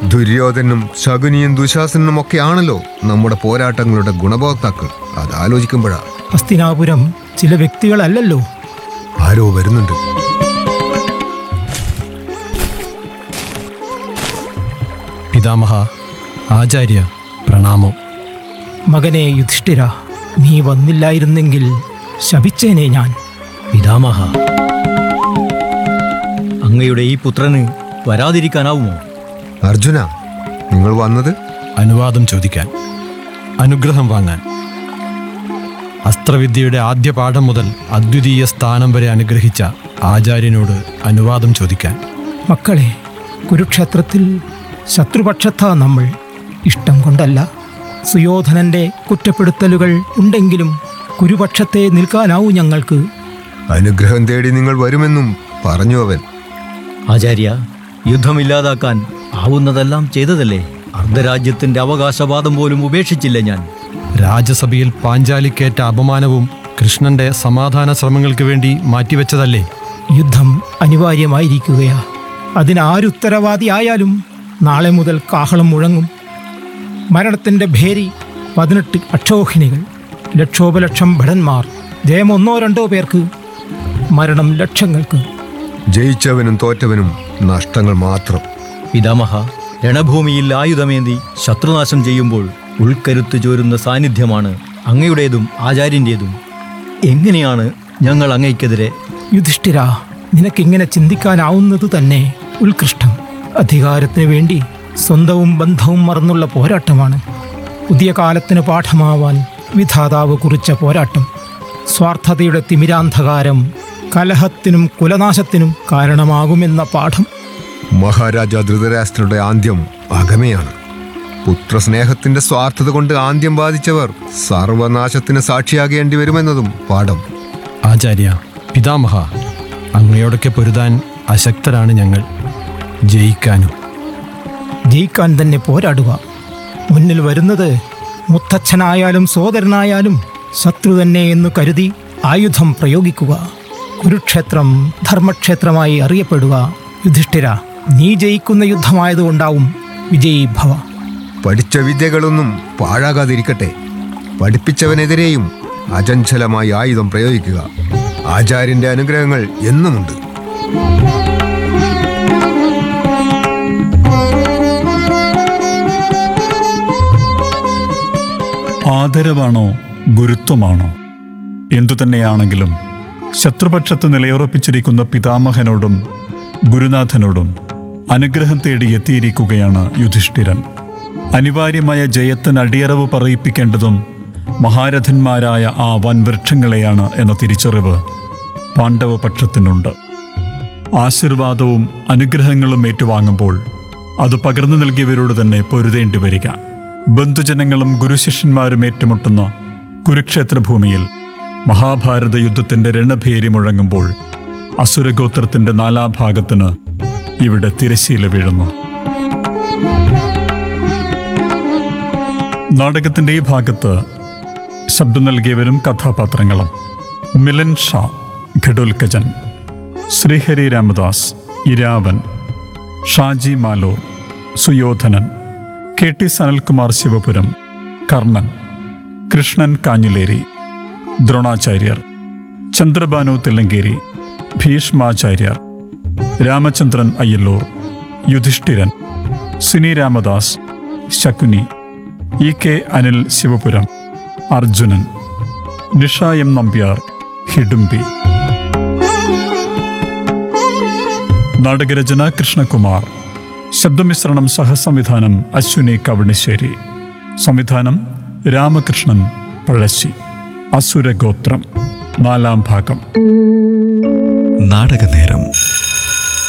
ദുര്യോധനും ശകുനിയും ദുശാസനും ഒക്കെയാണല്ലോ നമ്മുടെ പോരാട്ടങ്ങളുടെ ഗുണഭോക്താക്കൾ അതാലോചിക്കുമ്പോഴാ ഹസ്തിനാപുരം ചില വ്യക്തികളല്ലല്ലോ ആരോ വരുന്നുണ്ട് പിതാമഹ ആചാര്യ പ്രണാമം മകനെ യുധിഷ്ഠിര നീ വന്നില്ലായിരുന്നെങ്കിൽ ശപിച്ചേനെ ഞാൻ പിതാമഹ അങ്ങയുടെ ഈ പുത്രന് വരാതിരിക്കാനാവുമോ അർജുന നിങ്ങൾ വന്നത് അനുവാദം ചോദിക്കാൻ അനുഗ്രഹം വാങ്ങാൻ അസ്ത്രവിദ്യയുടെ ആദ്യ പാഠം മുതൽ അദ്വിതീയ സ്ഥാനം വരെ അനുഗ്രഹിച്ച ആചാര്യനോട് അനുവാദം ചോദിക്കാൻ മക്കളെ കുരുക്ഷേത്രത്തിൽ ശത്രുപക്ഷത്താ നമ്മൾ ഇഷ്ടം കൊണ്ടല്ല സുയോധനന്റെ കുറ്റപ്പെടുത്തലുകൾ ഉണ്ടെങ്കിലും കുരുപക്ഷത്തെ നിൽക്കാനാവൂ ഞങ്ങൾക്ക് അനുഗ്രഹം തേടി നിങ്ങൾ വരുമെന്നും പറഞ്ഞു അവൻ ആചാര്യ യുദ്ധമില്ലാതാക്കാൻ ആവുന്നതെല്ലാം ചെയ്തതല്ലേ അർദ്ധരാജ്യത്തിന്റെ അവകാശവാദം പോലും ഉപേക്ഷിച്ചില്ല ഞാൻ രാജസഭയിൽ പാഞ്ചാലിക്കേറ്റ അപമാനവും കൃഷ്ണന്റെ സമാധാന ശ്രമങ്ങൾക്ക് വേണ്ടി മാറ്റിവെച്ചതല്ലേ യുദ്ധം അനിവാര്യമായിരിക്കുകയാ അതിനാരുത്തരവാദിയായാലും നാളെ മുതൽ കാഹളം മുഴങ്ങും മരണത്തിന്റെ ഭേരി പതിനെട്ട് അക്ഷോഹിണികൾ ലക്ഷോപലക്ഷം ഭടന്മാർ ജയം ഒന്നോ രണ്ടോ പേർക്ക് മരണം ലക്ഷങ്ങൾക്ക് ജയിച്ചവനും തോറ്റവനും നഷ്ടങ്ങൾ മാത്രം പിതാമഹ രണഭൂമിയിൽ ആയുധമേന്തി ശത്രുനാശം ചെയ്യുമ്പോൾ ഉൾക്കരുത്ത് ചോരുന്ന സാന്നിധ്യമാണ് അങ്ങയുടേതും ആചാര്യൻ്റേതും എങ്ങനെയാണ് ഞങ്ങൾ അങ്ങയ്ക്കെതിരെ യുധിഷ്ഠിര നിനക്കിങ്ങനെ ചിന്തിക്കാനാവുന്നത് തന്നെ ഉത്കൃഷ്ടം അധികാരത്തിന് വേണ്ടി സ്വന്തവും ബന്ധവും മറന്നുള്ള പോരാട്ടമാണ് പുതിയ കാലത്തിന് പാഠമാവാൻ വിധാതാവ് കുറിച്ച പോരാട്ടം സ്വാർത്ഥതയുടെ തിമിരാന്ധകാരം കലഹത്തിനും കുലനാശത്തിനും കാരണമാകുമെന്ന പാഠം മഹാരാജ ധൃതരാഷ്ട്രയുടെ ആദ്യം അകമയാണ് പുത്രസ്നേഹത്തിന്റെ സ്വാർത്ഥത കൊണ്ട് ആദ്യം ബാധിച്ചവർ സർവനാശത്തിന് സാക്ഷിയാകേണ്ടി വരുമെന്നതും പാഠം ആചാര്യ പിതാമഹ അങ്ങയോടൊക്കെ പൊരുതാൻ അശക്തരാണ് ഞങ്ങൾ ജയിക്കാനും ജയിക്കാൻ തന്നെ പോരാടുക മുന്നിൽ വരുന്നത് മുത്തച്ഛനായാലും സോദരനായാലും ശത്രു തന്നെ എന്ന് കരുതി ആയുധം പ്രയോഗിക്കുക കുരുക്ഷേത്രം ധർമ്മക്ഷേത്രമായി അറിയപ്പെടുക യുധിഷ്ഠിര നീ ജയിക്കുന്ന യുദ്ധമായതുകൊണ്ടാവും വിജയീ ഭവ പഠിച്ച വിദ്യകളൊന്നും പാഴാകാതിരിക്കട്ടെ പഠിപ്പിച്ചവനെതിരെയും അചഞ്ചലമായി ആയുധം പ്രയോഗിക്കുക ആചാര്യന്റെ അനുഗ്രഹങ്ങൾ എന്നുമുണ്ട് ആദരവാണോ ഗുരുത്വമാണോ എന്തുതന്നെയാണെങ്കിലും ശത്രുപക്ഷത്ത് നിലയുറപ്പിച്ചിരിക്കുന്ന പിതാമഹനോടും ഗുരുനാഥനോടും അനുഗ്രഹം തേടി എത്തിയിരിക്കുകയാണ് യുധിഷ്ഠിരൻ അനിവാര്യമായ ജയത്തിന് അടിയറവ് പറയിപ്പിക്കേണ്ടതും മഹാരഥന്മാരായ ആ വൻവൃക്ഷങ്ങളെയാണ് എന്ന തിരിച്ചറിവ് പാണ്ഡവപക്ഷത്തിനുണ്ട് ആശീർവാദവും അനുഗ്രഹങ്ങളും ഏറ്റുവാങ്ങുമ്പോൾ അത് പകർന്നു നൽകിയവരോട് തന്നെ പൊരുതേണ്ടി വരിക ബന്ധുജനങ്ങളും ഗുരുശിഷ്യന്മാരും ഏറ്റുമുട്ടുന്ന കുരുക്ഷേത്ര ഭൂമിയിൽ മഹാഭാരത യുദ്ധത്തിന്റെ രണഭേരി മുഴങ്ങുമ്പോൾ അസുരഗോത്രത്തിന്റെ നാലാഭാഗത്തിന് ഇവിടെ തിരശീല വീഴുന്നു നാടകത്തിന്റെ ഈ ഭാഗത്ത് ശബ്ദം നൽകിയവരും കഥാപാത്രങ്ങളും Milan Sha Ghatolkachan Srihari Ramadas Iravan Shaji Maloor Suyodhanan K T Sanalkumar Sivapuram Karnan Krishnan Kanhileri Dronacharyar Chandrabanu Thillankeri Bhishmacharyar Ramachandran Ayyallur Yudhishthiran Sini Ramadas Shakuni E K Anil Sivapuram Arjunan Nisha M Nambiar Hidumbi നാടകരചന കൃഷ്ണകുമാർ ശബ്ദമിശ്രണം സഹസംവിധാനം അശ്വിനി കവണിശ്ശേരി സംവിധാനം രാമകൃഷ്ണൻ പഴശ്ശി അസുരഗോത്രം നാലാം ഭാഗം നാടകനേരം